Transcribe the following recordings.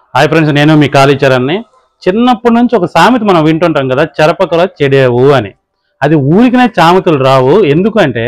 hi friends నేను మీ కాళీచరణ్ని చిన్నప్పటి నుంచి ఒక సామెత మనం వింటుంటాం కదా చెరపకల చెడేవు అని అది ఊరికినే సామెతలు రావు ఎందుకంటే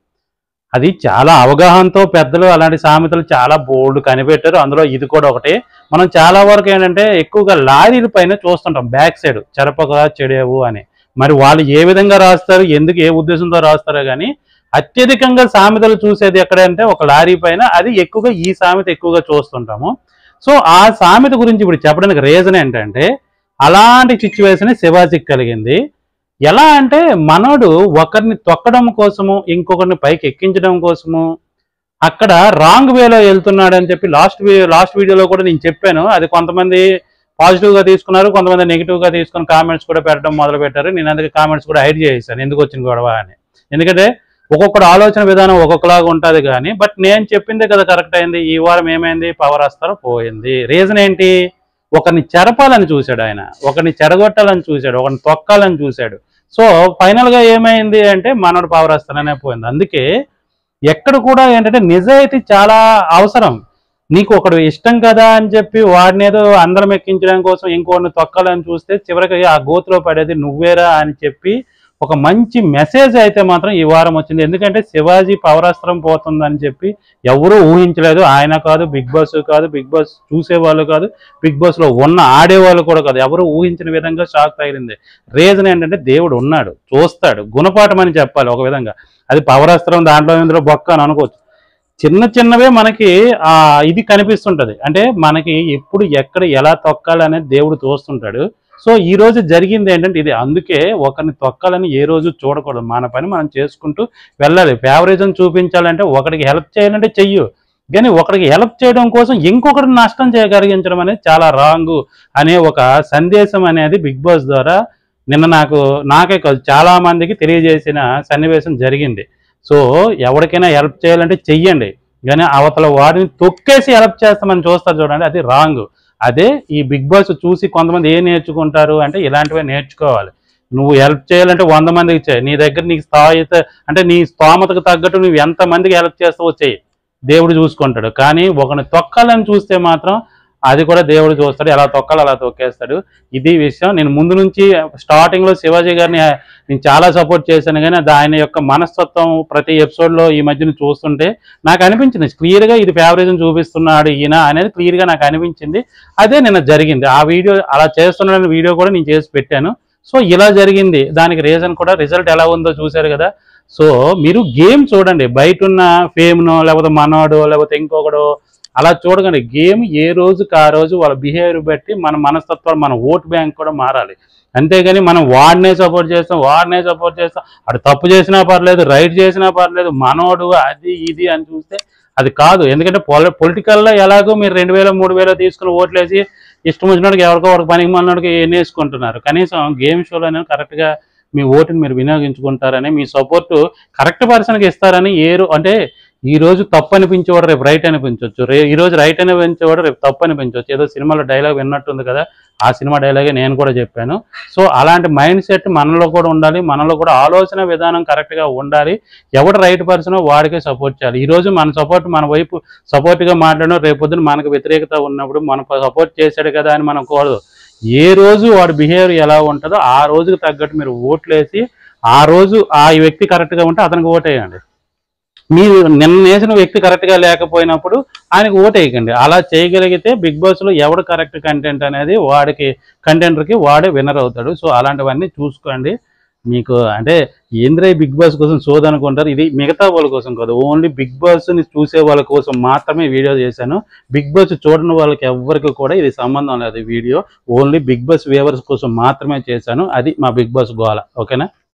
అది చాలా అవగాహనతో పెద్దలు అలాంటి సామెతలు చాలా బోల్డ్ కనిపెట్టారు అందులో ఇది కూడా ఒకటి మనం చాలా వరకు ఏంటంటే ఎక్కువగా లారీల పైన చూస్తుంటాం బ్యాక్ సైడ్ చెరపక చెడేవు అని మరి వాళ్ళు ఏ విధంగా రాస్తారు ఎందుకు ఏ ఉద్దేశంతో రాస్తారో కానీ అత్యధికంగా సామెతలు చూసేది ఎక్కడంటే ఒక లారీ పైన అది ఎక్కువగా ఈ సామెత ఎక్కువగా చూస్తుంటాము సో ఆ సామెత గురించి ఇప్పుడు చెప్పడానికి రీజన్ ఏంటంటే అలాంటి సిచ్యువేషన్ శివాజీకి కలిగింది ఎలా అంటే మనోడు ఒకరిని తొక్కడం కోసము ఇంకొకరిని పైకి ఎక్కించడం కోసము అక్కడ రాంగ్ వేలో వెళ్తున్నాడు అని చెప్పి లాస్ట్ లాస్ట్ వీడియోలో కూడా నేను చెప్పాను అది కొంతమంది పాజిటివ్ గా తీసుకున్నారు కొంతమంది నెగిటివ్ గా తీసుకుని కామెంట్స్ కూడా పెట్టడం మొదలు పెట్టారు నేను అందుకే కామెంట్స్ కూడా హైడ్ చేశాను ఎందుకు వచ్చిన గొడవ అని ఎందుకంటే ఒక్కొక్కడు ఆలోచన విధానం ఒక్కొక్కలాగా ఉంటుంది కానీ బట్ నేను చెప్పిందే కదా కరెక్ట్ అయింది ఈ వారం ఏమైంది పవర్ వస్తారో పోయింది రీజన్ ఏంటి ఒకరిని చెరపాలని చూశాడు ఆయన ఒకరిని చెడగొట్టాలని చూశాడు ఒకరిని తొక్కాలని చూశాడు సో ఫైనల్ గా ఏమైంది అంటే మనోడు పవర్ వస్తాననే పోయింది అందుకే ఎక్కడ కూడా ఏంటంటే నిజాయితీ చాలా అవసరం నీకు ఒకడు ఇష్టం కదా అని చెప్పి వాడిని ఏదో అందరం ఎక్కించడం కోసం ఇంకోటిని తొక్కాలని చూస్తే చివరికి ఆ గోతులో పడేది నువ్వేరా అని చెప్పి ఒక మంచి మెసేజ్ అయితే మాత్రం ఈ వారం వచ్చింది ఎందుకంటే శివాజీ పవరాస్త్రం పోతుందని చెప్పి ఎవరూ ఊహించలేదు ఆయన కాదు బిగ్ బాస్ కాదు బిగ్ బాస్ చూసేవాళ్ళు కాదు బిగ్ బాస్ లో ఉన్న ఆడేవాళ్ళు కూడా కాదు ఎవరు ఊహించిన విధంగా షాక్ తగిలింది రీజన్ ఏంటంటే దేవుడు ఉన్నాడు చూస్తాడు గుణపాఠం అని చెప్పాలి ఒక విధంగా అది పవరాస్త్రం దాంట్లో ఇందులో బొక్క అని అనుకోవచ్చు చిన్న చిన్నవే మనకి ఆ ఇది కనిపిస్తుంటది అంటే మనకి ఎప్పుడు ఎక్కడ ఎలా తొక్కాలి అనేది దేవుడు చూస్తుంటాడు సో ఈ రోజు జరిగింది ఏంటంటే ఇది అందుకే ఒకరిని తొక్కాలని ఏ రోజు చూడకూడదు మన పని మనం చేసుకుంటూ వెళ్ళాలి ఫేవరేజం చూపించాలంటే ఒకడికి హెల్ప్ చేయాలంటే చెయ్యు కానీ ఒకడికి హెల్ప్ చేయడం కోసం ఇంకొకరిని నష్టం చేయగలిగించడం అనేది చాలా రాంగ్ అనే ఒక సందేశం అనేది బిగ్ బాస్ ద్వారా నిన్న నాకు నాకే కాదు చాలా మందికి తెలియజేసిన సన్నివేశం జరిగింది సో ఎవరికైనా హెల్ప్ చేయాలంటే చెయ్యండి కానీ అవతల వాడిని తొక్కేసి హెల్ప్ చేస్తామని చూస్తారు చూడండి అది రాంగ్ అదే ఈ బిగ్ బాస్ చూసి కొంతమంది ఏం నేర్చుకుంటారు అంటే ఇలాంటివే నేర్చుకోవాలి నువ్వు హెల్ప్ చేయాలంటే వంద మందికి చేయి నీ దగ్గర నీకు స్థాయిత అంటే నీ స్తోమతకు తగ్గట్టు నువ్వు ఎంత మందికి హెల్ప్ చేస్తావో చెయ్యి దేవుడు చూసుకుంటాడు కానీ ఒకరిని తొక్కాలని చూస్తే మాత్రం అది కూడా దేవుడు చూస్తాడు ఎలా తొక్కాలి అలా తొక్కేస్తాడు ఇది విషయం నేను ముందు నుంచి స్టార్టింగ్ లో శివాజీ గారిని నేను చాలా సపోర్ట్ చేశాను కానీ అది ఆయన యొక్క మనస్తత్వం ప్రతి ఎపిసోడ్ లో ఈ మధ్యన చూస్తుంటే నాకు అనిపించింది క్లియర్ గా ఇది ఫేవరేజం చూపిస్తున్నాడు ఈయన అనేది క్లియర్ గా నాకు అనిపించింది అదే నిన్న జరిగింది ఆ వీడియో అలా చేస్తున్నాడని వీడియో కూడా నేను చేసి పెట్టాను సో ఇలా జరిగింది దానికి రీజన్ కూడా రిజల్ట్ ఎలా ఉందో చూశారు కదా సో మీరు గేమ్ చూడండి బయట ఉన్న ఫేమ్నో లేకపోతే మనోడో లేకపోతే ఇంకొకడో అలా చూడకండి గేమ్ ఏ రోజుకి ఆ రోజు వాళ్ళ బిహేవియర్ బట్టి మన మనస్తత్వాలు మన ఓట్ బ్యాంక్ కూడా మారాలి అంతేగాని మనం వాడినే సపోర్ట్ చేస్తాం వాడినే సపోర్ట్ చేస్తాం అటు తప్పు చేసినా పర్లేదు రైట్ చేసినా పర్లేదు మనోడు అది ఇది అని చూస్తే అది కాదు ఎందుకంటే పొలి పొలిటికల్లో ఎలాగో మీరు రెండు వేల మూడు వేలు తీసుకుని ఓట్లేసి ఇష్టం వచ్చినోడికి ఎవరికో ఒక పనికి మాలినోడికి ఎన్నేసుకుంటున్నారు కనీసం గేమ్ షోలోనే కరెక్ట్గా మీ ఓటుని మీరు వినియోగించుకుంటారని మీ సపోర్ట్ కరెక్ట్ పర్సన్కి ఇస్తారని ఏ రో- అంటే ఈ రోజు తప్పు అనిపించేవాడు రేపు రైట్ అనిపించవచ్చు రే ఈ రోజు రైట్ అనిపించేవాడు రేపు తప్పు అనిపించవచ్చు ఏదో సినిమాలో డైలాగ్ విన్నట్టుంది కదా ఆ సినిమా డైలాగే నేను కూడా చెప్పాను సో అలాంటి మైండ్ సెట్ మనలో కూడా ఉండాలి మనలో కూడా ఆలోచన విధానం కరెక్ట్గా ఉండాలి ఎవడు రైట్ పర్సనో వాడికే సపోర్ట్ చేయాలి ఈ రోజు మన సపోర్ట్ మన వైపు సపోర్ట్గా మాట్లాడడం రేపొద్దున మనకు వ్యతిరేకత ఉన్నప్పుడు మనం సపోర్ట్ చేశాడు కదా అని మనం కూడదు ఏ రోజు వాడి బిహేవియర్ ఎలా ఉంటుందో ఆ రోజుకి తగ్గట్టు మీరు ఓట్లేసి ఆ రోజు ఆ వ్యక్తి కరెక్ట్గా ఉంటే అతనికి ఓటేయండి మీరు నిన్న వేసిన వ్యక్తి కరెక్ట్గా లేకపోయినప్పుడు ఆయనకు ఓటేయకండి అలా చేయగలిగితే బిగ్ బాస్లో ఎవడు కరెక్ట్ కంటెంట్ అనేది వాడికి కంటెంటర్కి వాడే విన్నర్ అవుతాడు సో అలాంటివన్నీ చూసుకోండి మీకు అంటే ఏంద్రే బిగ్ బాస్ కోసం సోదనుకుంటారు ఇది మిగతా వాళ్ళ కోసం కాదు ఓన్లీ బిగ్ బాస్ని చూసే వాళ్ళ కోసం మాత్రమే వీడియో చేశాను బిగ్ బాస్ చూడని వాళ్ళకి ఎవరికి కూడా ఇది సంబంధం లేదు ఈ video only Bigg Boss viewers కోసం మాత్రమే చేశాను అది మా బిగ్ బాస్ గోల ఓకేనా